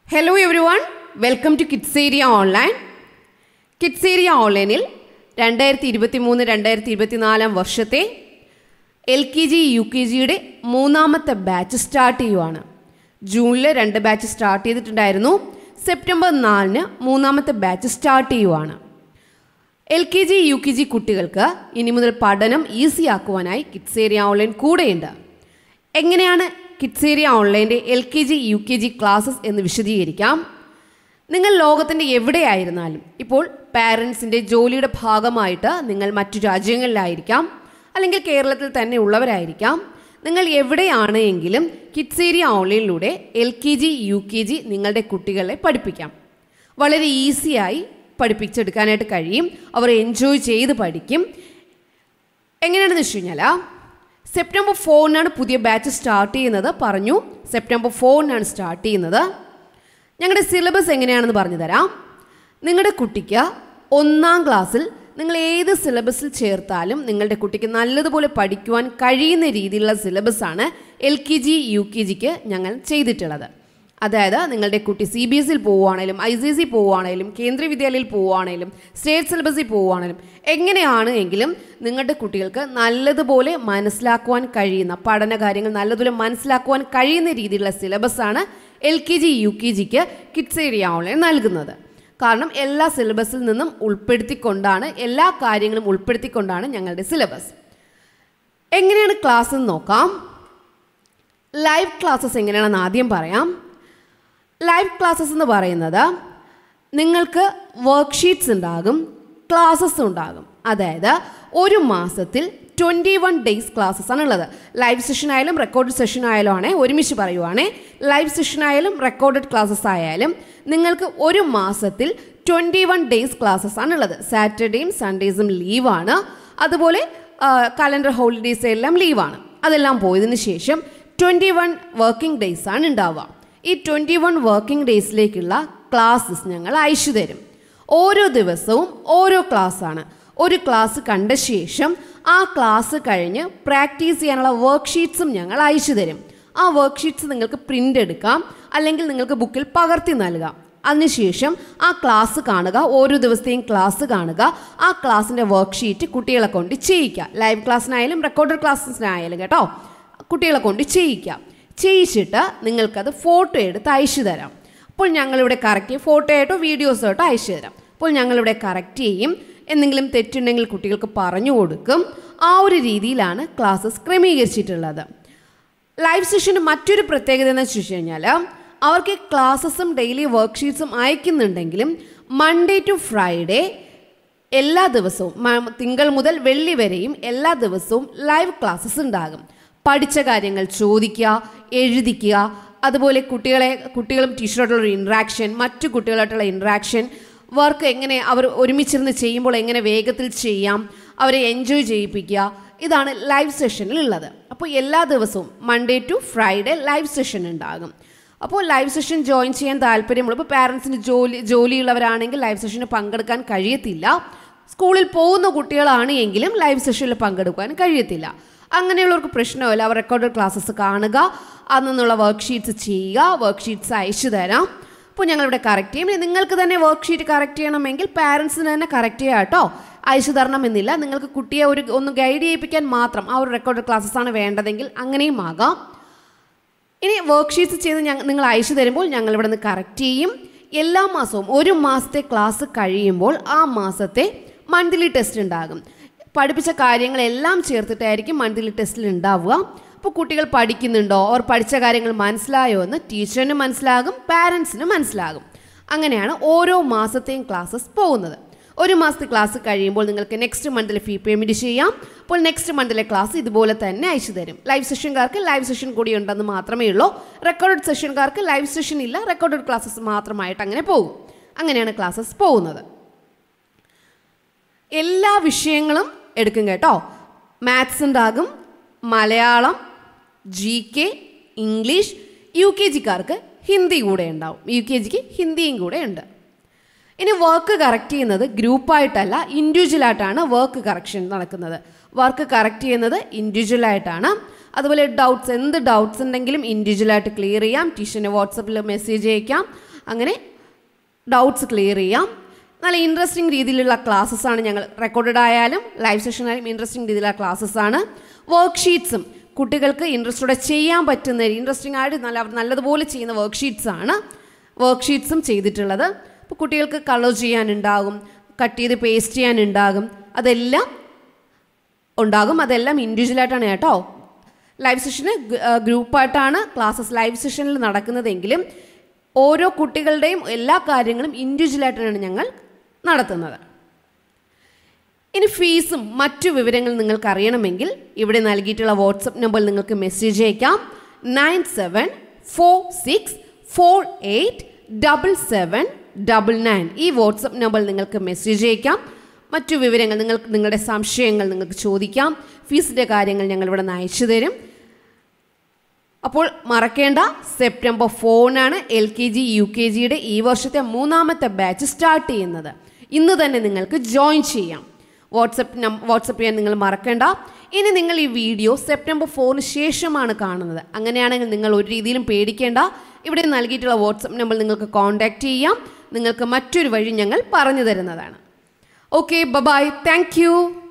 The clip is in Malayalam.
hello everyone welcome to kids area online kids area ഓൺലൈനിൽ രണ്ടായിരത്തി ഇരുപത്തി മൂന്ന് രണ്ടായിരത്തി ഇരുപത്തിനാലാം വർഷത്തെ L K G U K ജിയുടെ മൂന്നാമത്തെ ബാച്ച് സ്റ്റാർട്ട് ചെയ്യുവാണ് ജൂണിൽ രണ്ട് ബാച്ച് സ്റ്റാർട്ട് ചെയ്തിട്ടുണ്ടായിരുന്നു സെപ്റ്റംബർ നാലിന് മൂന്നാമത്തെ ബാച്ച് സ്റ്റാർട്ട് ചെയ്യുവാണ് L K G U K G കുട്ടികൾക്ക് ഇനി മുതൽ പഠനം ഈസി ആക്കുവാനായി കിഡ്സ് ഏരിയ ഓൺലൈൻ കൂടെയുണ്ട് എങ്ങനെയാണ് കിഡ്സ് ഏരിയ ഓൺലൈൻ്റെ L K G U K G classes എന്ന് വിശദീകരിക്കാം നിങ്ങൾ ലോകത്തിൻ്റെ എവിടെയായിരുന്നാലും ഇപ്പോൾ പാരൻസിൻ്റെ ജോലിയുടെ ഭാഗമായിട്ട് നിങ്ങൾ മറ്റു രാജ്യങ്ങളിലായിരിക്കാം അല്ലെങ്കിൽ കേരളത്തിൽ തന്നെ ഉള്ളവരായിരിക്കാം നിങ്ങൾ എവിടെയാണ് എങ്കിലും കിഡ്സ് ഏരിയ ഓൺലൈനിലൂടെ L K G U K G നിങ്ങളുടെ കുട്ടികളെ പഠിപ്പിക്കാം വളരെ ഈസിയായി പഠിപ്പിച്ചെടുക്കാനായിട്ട് കഴിയും അവർ എൻജോയ് ചെയ്ത് പഠിക്കും എങ്ങനെയാണെന്ന് വെച്ച് കഴിഞ്ഞാൽ സെപ്റ്റംബർ ഫോറിനാണ് പുതിയ ബാച്ച് സ്റ്റാർട്ട് ചെയ്യുന്നത് പറഞ്ഞു സെപ്റ്റംബർ ഫോറിനാണ് സ്റ്റാർട്ട് ചെയ്യുന്നത് ഞങ്ങളുടെ സിലബസ് എങ്ങനെയാണെന്ന് പറഞ്ഞു തരാം നിങ്ങളുടെ കുട്ടിക്ക് ഒന്നാം ക്ലാസ്സിൽ നിങ്ങൾ ഏത് സിലബസിൽ ചേർത്താലും നിങ്ങളുടെ കുട്ടിക്ക് നല്ലതുപോലെ പഠിക്കുവാൻ കഴിയുന്ന രീതിയിലുള്ള സിലബസാണ് L K G U K ജിക്ക് ഞങ്ങൾ ചെയ്തിട്ടുള്ളത് അതായത് നിങ്ങളുടെ കുട്ടി സി ബി എസ് സിയിൽ പോവുകയാണെങ്കിലും ഐ സി എസ് സി പോവുകയാണെങ്കിലും കേന്ദ്രീയ വിദ്യാലയത്തിൽ പോവുകയാണെങ്കിലും സ്റ്റേറ്റ് സിലബസിൽ പോവുകയാണെങ്കിലും എങ്ങനെയാണ് എങ്കിലും നിങ്ങളുടെ കുട്ടികൾക്ക് നല്ലതുപോലെ മനസ്സിലാക്കുവാൻ കഴിയുന്ന പഠന കാര്യങ്ങൾ നല്ലതുപോലെ മനസ്സിലാക്കുവാൻ കഴിയുന്ന രീതിയിലുള്ള സിലബസാണ് L K G U K ജിക്ക് കിഡ്സ് ഏരിയ ഓൺലൈൻ നൽകുന്നത് കാരണം എല്ലാ സിലബസിൽ നിന്നും ഉൾപ്പെടുത്തിക്കൊണ്ടാണ് എല്ലാ കാര്യങ്ങളും ഉൾപ്പെടുത്തിക്കൊണ്ടാണ് ഞങ്ങളുടെ സിലബസ് എങ്ങനെയാണ് ക്ലാസ് എന്ന് നോക്കാം ലൈവ് ക്ലാസ്സസ് എങ്ങനെയാണെന്ന് ആദ്യം പറയാം ലൈവ് ക്ലാസ്സസ് എന്ന് പറയുന്നത് നിങ്ങൾക്ക് വർക്ക്ഷീറ്റ്സ് ഉണ്ടാകും ക്ലാസ്സസ് ഉണ്ടാകും അതായത് ഒരു മാസത്തിൽ ട്വൻറ്റി വൺ ഡേയ്സ് ക്ലാസ്സസ് ആണ് ഉള്ളത് ലൈവ് സെഷൻ ആയാലും റെക്കോർഡ് സെഷൻ ആയാലും ആണ് ഒരുമിച്ച് പറയുവാണേ ലൈവ് സെഷൻ ആയാലും റെക്കോർഡഡ് ക്ലാസ്സസ് ആയാലും നിങ്ങൾക്ക് ഒരു മാസത്തിൽ ട്വൻറ്റി വൺ ഡേയ്സ് ക്ലാസ്സസ് ആണ് ഉള്ളത് സാറ്റർഡേയും സൺഡേസും ലീവാണ് അതുപോലെ കലണ്ടർ ഹോളിഡേയ്സ് എല്ലാം ലീവാണ് അതെല്ലാം പോയതിന് ശേഷം ട്വൻറ്റി വൺ വർക്കിംഗ് ഡേയ്സ് ആണ് ഉണ്ടാവുക ഈ ട്വൻറ്റി വൺ വർക്കിംഗ് ഡേയ്സിലേക്കുള്ള ക്ലാസ്സസ് ഞങ്ങൾ അയച്ചു തരും ഓരോ ദിവസവും ഓരോ ക്ലാസ്സാണ് ഒരു ക്ലാസ് കണ്ട ശേഷം ആ ക്ലാസ് കഴിഞ്ഞ് പ്രാക്ടീസ് ചെയ്യാനുള്ള വർക്ക്ഷീറ്റ്സും ഞങ്ങൾ അയച്ചു തരും ആ വർക്ക്ഷീറ്റ്സ് നിങ്ങൾക്ക് പ്രിൻ്റ് എടുക്കാം അല്ലെങ്കിൽ നിങ്ങൾക്ക് ബുക്കിൽ പകർത്തി നൽകാം അതിനുശേഷം ആ ക്ലാസ് കാണുക ഓരോ ദിവസത്തെയും ക്ലാസ് കാണുക ആ ക്ലാസ്സിൻ്റെ വർക്ക്ഷീറ്റ് കുട്ടികളെ കൊണ്ട് ചെയ്യിക്കുക ലൈവ് ക്ലാസ്സിനായാലും റെക്കോർഡഡ് ക്ലാസ്സിനായാലും കേട്ടോ കുട്ടികളെ കൊണ്ട് ചെയ്യിക്കുക ചെയ്യിച്ചിട്ട് നിങ്ങൾക്കത് ഫോട്ടോ എടുത്ത് അയച്ചു തരാം അപ്പോൾ ഞങ്ങളിവിടെ കറക്റ്റ് ഫോട്ടോ ആയിട്ടോ വീഡിയോസോ ആയിട്ടോ അയച്ചു തരാം അപ്പോൾ ഞങ്ങളിവിടെ കറക്റ്റ് ചെയ്യും എന്തെങ്കിലും തെറ്റുണ്ടെങ്കിൽ കുട്ടികൾക്ക് പറഞ്ഞു കൊടുക്കും ആ ഒരു രീതിയിലാണ് ക്ലാസ്സസ് ക്രമീകരിച്ചിട്ടുള്ളത് ലൈവ് സെഷന് മറ്റൊരു പ്രത്യേകത എന്ന് വെച്ച് കഴിഞ്ഞാൽ അവർക്ക് ക്ലാസ്സസും ഡെയിലി വർക്ക്ഷീറ്റ്സും അയക്കുന്നുണ്ടെങ്കിലും മൺഡേ ടു ഫ്രൈഡേ എല്ലാ ദിവസവും മ- തിങ്കൾ മുതൽ വെള്ളി വരെയും എല്ലാ ദിവസവും ലൈവ് ക്ലാസ്സസ് ഉണ്ടാകും പഠിച്ച കാര്യങ്ങൾ ചോദിക്കുക എഴുതിക്കുക അതുപോലെ കുട്ടികളെ കുട്ടികളും ടീച്ചറായിട്ടുള്ള ഇൻട്രാക്ഷൻ മറ്റു കുട്ടികളായിട്ടുള്ള ഇൻട്രാക്ഷൻ വർക്ക് എങ്ങനെ അവർ ഒരുമിച്ചിരുന്ന് ചെയ്യുമ്പോൾ എങ്ങനെ വേഗത്തിൽ ചെയ്യാം അവരെ എൻജോയ് ചെയ്യിപ്പിക്കുക ഇതാണ് ലൈവ് സെഷനിൽ ഉള്ളത് അപ്പോൾ എല്ലാ ദിവസവും Monday to Friday live session ഉണ്ടാകും അപ്പോൾ ലൈവ് സെഷൻ ജോയിൻ ചെയ്യാൻ താല്പര്യമുള്ള ഇപ്പോൾ പാരൻസിന് ജോലി ജോലിയുള്ളവരാണെങ്കിൽ ലൈവ് സെഷന് പങ്കെടുക്കാൻ കഴിയത്തില്ല സ്കൂളിൽ പോകുന്ന കുട്ടികളാണ് എങ്കിലും ലൈവ് സെഷനിൽ പങ്കെടുക്കാൻ കഴിയത്തില്ല അങ്ങനെയുള്ളവർക്ക് പ്രശ്നമില്ല അവർ റെക്കോർഡഡ് ക്ലാസ്സസ് കാണുക അതിൽ നിന്നുള്ള വർക്ക്ഷീറ്റ്സ് ചെയ്യുക വർക്ക്ഷീറ്റ്സ് അയച്ചു തരാം അപ്പോൾ ഞങ്ങളിവിടെ കറക്റ്റ് ചെയ്യും ഇനി നിങ്ങൾക്ക് തന്നെ വർക്ക്ഷീറ്റ് കറക്റ്റ് ചെയ്യണമെങ്കിൽ പാരൻസിന് തന്നെ കറക്റ്റ് ചെയ്യാം കേട്ടോ അയച്ചു തരണമെന്നില്ല നിങ്ങൾക്ക് കുട്ടിയെ ഒരു ഒന്ന് ഗൈഡ് ചെയ്യിപ്പിക്കാൻ മാത്രം ആ ഒരു റെക്കോർഡഡ് ക്ലാസ്സസ് ആണ് വേണ്ടതെങ്കിൽ അങ്ങനെയും ആകാം ഇനി വർക്ക്ഷീറ്റ്സ് ചെയ്ത് ഞങ്ങൾ നിങ്ങൾ അയച്ചു തരുമ്പോൾ ഞങ്ങൾ ഇവിടെ നിന്ന് കറക്റ്റ് ചെയ്യും എല്ലാ മാസവും ഒരു മാസത്തെ ക്ലാസ് കഴിയുമ്പോൾ ആ മാസത്തെ മന്ത്ലി ടെസ്റ്റ് ഉണ്ടാകും പഠിപ്പിച്ച കാര്യങ്ങളെല്ലാം ചേർത്തിട്ടായിരിക്കും മന്ത്ലി ടെസ്റ്റിൽ ഉണ്ടാവുക അപ്പോൾ കുട്ടികൾ പഠിക്കുന്നുണ്ടോ അവർ പഠിച്ച കാര്യങ്ങൾ മനസ്സിലായോ എന്ന് ടീച്ചറിന് മനസ്സിലാകും പാരൻസിന് മനസ്സിലാകും അങ്ങനെയാണ് ഓരോ മാസത്തെയും ക്ലാസ്സസ് പോകുന്നത് ഒരു മാസത്തെ ക്ലാസ് കഴിയുമ്പോൾ നിങ്ങൾക്ക് നെക്സ്റ്റ് മന്തിലെ ഫീ പേയ്മെൻറ്റ് ചെയ്യാം അപ്പോൾ നെക്സ്റ്റ് മന്തിലെ ക്ലാസ് ഇതുപോലെ തന്നെ അയച്ചു തരും ലൈവ് സെഷൻകാർക്ക് ലൈവ് സെഷൻ കൂടി ഉണ്ടെന്ന് മാത്രമേ ഉള്ളൂ റെക്കോർഡഡ് സെഷൻകാർക്ക് ലൈവ് സെഷൻ ഇല്ല റെക്കോർഡഡ് ക്ലാസ്സസ് മാത്രമായിട്ട് അങ്ങനെ പോകും അങ്ങനെയാണ് ക്ലാസ്സസ് പോകുന്നത് എല്ലാ വിഷയങ്ങളും എടുക്കും കേട്ടോ മാത്സ് ഉണ്ടാകും Malayalam G K English U K ജിക്കാർക്ക് ഹിന്ദി കൂടെ ഉണ്ടാവും യു കെ ജിക്ക് ഹിന്ദിയും കൂടെ ഉണ്ട് ഇനി വർക്ക് കറക്റ്റ് ചെയ്യുന്നത് ഗ്രൂപ്പായിട്ടല്ല ഇൻഡിവിജ്വലായിട്ടാണ് വർക്ക് കറക്ഷൻ നടക്കുന്നത് വർക്ക് കറക്റ്റ് ചെയ്യുന്നത് ഇൻഡിവിജ്വലായിട്ടാണ് അതുപോലെ ഡൗട്ട്സ് എന്ത് ഡൗട്ട്സ് ഉണ്ടെങ്കിലും ഇൻഡിവിജ്വലായിട്ട് ക്ലിയർ ചെയ്യാം ടീച്ചറിന് വാട്സപ്പിൽ മെസ്സേജ് അയക്കാം അങ്ങനെ ഡൗട്ട്സ് ക്ലിയർ ചെയ്യാം നല്ല ഇൻട്രസ്റ്റിംഗ് രീതിയിലുള്ള ക്ലാസ്സസ് ആണ് ഞങ്ങൾ റെക്കോർഡഡ് ആയാലും ലൈവ് സെഷൻ ആയാലും ഇൻട്രസ്റ്റിംഗ് രീതിയിലുള്ള ക്ലാസ്സസ് ആണ് വർക്ക്ഷീറ്റ്സും കുട്ടികൾക്ക് ഇൻട്രസ്റ്റോടെ ചെയ്യാൻ പറ്റുന്ന ഇൻട്രസ്റ്റിംഗ് ആയിട്ട് നല്ല നല്ലതുപോലെ ചെയ്യുന്ന വർക്ക്ഷീറ്റ്സ് ആണ് വർക്ക്ഷീറ്റ്സും ചെയ്തിട്ടുള്ളത് അപ്പോൾ കുട്ടികൾക്ക് കളർ ചെയ്യാനുണ്ടാകും കട്ട് ചെയ്ത് പേസ്റ്റ് ചെയ്യാനുണ്ടാകും അതെല്ലാം ഉണ്ടാകും അതെല്ലാം ഇൻഡിവിജ്വലായിട്ടാണ് കേട്ടോ ലൈവ് സെഷന് ഗ്രൂപ്പായിട്ടാണ് ക്ലാസ്സസ് ലൈവ് സെഷനിൽ നടക്കുന്നതെങ്കിലും ഓരോ കുട്ടികളുടെയും എല്ലാ കാര്യങ്ങളും ഇൻഡിവിജ്വലായിട്ടാണ് ഞങ്ങൾ നടത്തുന്നത് ഇനി ഫീസും മറ്റു വിവരങ്ങളും നിങ്ങൾക്ക് അറിയണമെങ്കിൽ ഇവിടെ നൽകിയിട്ടുള്ള വാട്സപ്പ് നമ്പറിൽ നിങ്ങൾക്ക് മെസ്സേജ് അയക്കാം nine seven four six four eight double seven double nine ഈ വാട്സപ്പ് നമ്പറിൽ നിങ്ങൾക്ക് മെസ്സേജ് അയക്കാം മറ്റു വിവരങ്ങൾ നിങ്ങൾക്ക് നിങ്ങളുടെ സംശയങ്ങൾ നിങ്ങൾക്ക് ചോദിക്കാം ഫീസിൻ്റെ കാര്യങ്ങൾ ഞങ്ങൾ ഇവിടെ നിന്ന് അയച്ചു തരും അപ്പോൾ മറക്കേണ്ട സെപ്റ്റംബർ ഫോറിനാണ് L K G U K ജിയുടെ ഈ വർഷത്തെ മൂന്നാമത്തെ ബാച്ച് സ്റ്റാർട്ട് ചെയ്യുന്നത് ഇന്ന് തന്നെ നിങ്ങൾക്ക് ജോയിൻ ചെയ്യാം വാട്സപ്പ് നം വാട്സപ്പ് ചെയ്യാൻ നിങ്ങൾ മറക്കേണ്ട ഇനി നിങ്ങൾ ഈ വീഡിയോ സെപ്റ്റംബർ ഫോറിന് ശേഷമാണ് കാണുന്നത് അങ്ങനെയാണെങ്കിൽ നിങ്ങൾ ഒരു രീതിയിലും പേടിക്കേണ്ട ഇവിടെ നൽകിയിട്ടുള്ള വാട്സപ്പ് നമ്പർ നിങ്ങൾക്ക് കോൺടാക്റ്റ് ചെയ്യാം നിങ്ങൾക്ക് മറ്റൊരു വഴി ഞങ്ങൾ പറഞ്ഞു തരുന്നതാണ് ഓക്കെ ബബായ് താങ്ക് യു